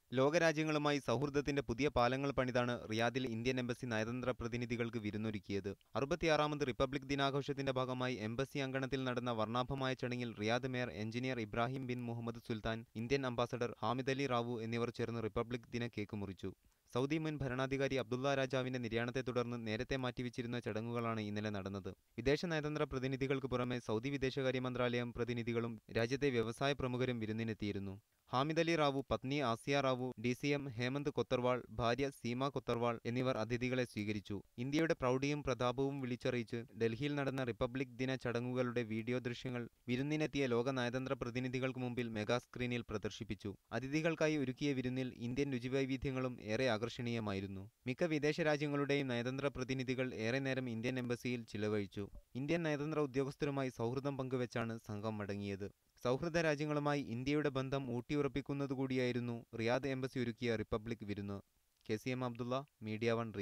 ലോകരാജ്യങ്ങളുമായി സൗഹൃദത്തിന്റെ പുതിയ പാലങ്ങൾ പണിതാണ് റിയാദിൽ ഇന്ത്യൻ എംബസി നയതന്ത്ര പ്രതിനിധികൾക്ക് വിരുന്നൊരുക്കിയത് അറുപത്തിയാറാമത് റിപ്പബ്ലിക് ദിനാഘോഷത്തിന്റെ ഭാഗമായി എംബസി അങ്കണത്തിൽ നടന്ന വർണ്ണാഭമായ ചടങ്ങിൽ Riyadh mayor engineer Ibrahim bin Muhammad Sultan Indian ambassador Hamid Ali Rao എന്നിവർ ചേർന്ന് റിപ്പബ്ലിക് ദിന കേക്ക് മുറിച്ചു സൗദി മുൻ ഭരണാധികാരി അബ്ദുള്ള രാജാവിന്റെ നിര്യാണത്തെ തുടർന്ന് നേരത്തെ മാറ്റിവെച്ചിരുന്ന ചടങ്ങുകളാണ് ഇന്നലെ നടന്നത് വിദേശ നയതന്ത്ര പ്രതിനിധികൾക്ക് പുറമെ സൗദി വിദേശകാര്യ മന്ത്രാലയം പ്രതിനിധികളും രാജ്യത്തെ വ്യവസായ പ്രമുഖരും വിരുന്നിനെത്തിയിരുന്നു ഹാമിദ് അലി റാവു പത്നി Asiya Rao D C M Hemant Kotharwal ഭാര്യ സീമ കൊത്തർവാൾ എന്നിവർ അതിഥികളെ സ്വീകരിച്ചു ഇന്ത്യയുടെ പ്രൗഢിയും പ്രതാപവും വിളിച്ചറിയിച്ച് ഡൽഹിയിൽ നടന്ന റിപ്പബ്ലിക് ദിന ചടങ്ങുകളുടെ വീഡിയോ ദൃശ്യങ്ങൾ വിരുന്നിനെത്തിയ ലോക നയതന്ത്ര പ്രതിനിധികൾക്ക് മുമ്പിൽ മെഗാ സ്ക്രീനിൽ പ്രദർശിപ്പിച്ചു അതിഥികൾക്കായി ഒരുക്കിയ വിരുന്നിൽ ഇന്ത്യൻ രുചിവൈവിധ്യങ്ങളും ഏറെ ആകർഷണീയമായിരുന്നു മിക്ക വിദേശ രാജ്യങ്ങളുടെയും നയതന്ത്ര പ്രതിനിധികൾ ഏറെ നേരം ഇന്ത്യൻ എംബസിയിൽ ചിലവഴിച്ചു ഇന്ത്യൻ നയതന്ത്ര ഉദ്യോഗസ്ഥരുമായി സൗഹൃദം പങ്കുവച്ചാണ് സംഘം മടങ്ങിയത് സൗഹൃദ രാജ്യങ്ങളുമായി ഇന്ത്യയുടെ ബന്ധം ഊട്ടിയുറപ്പിക്കുന്നതുകൂടിയായിരുന്നു റിയാദ് എംബസി ഒരുക്കിയ റിപ്പബ്ലിക് വിരുന്ന് K C M Abdullah Media one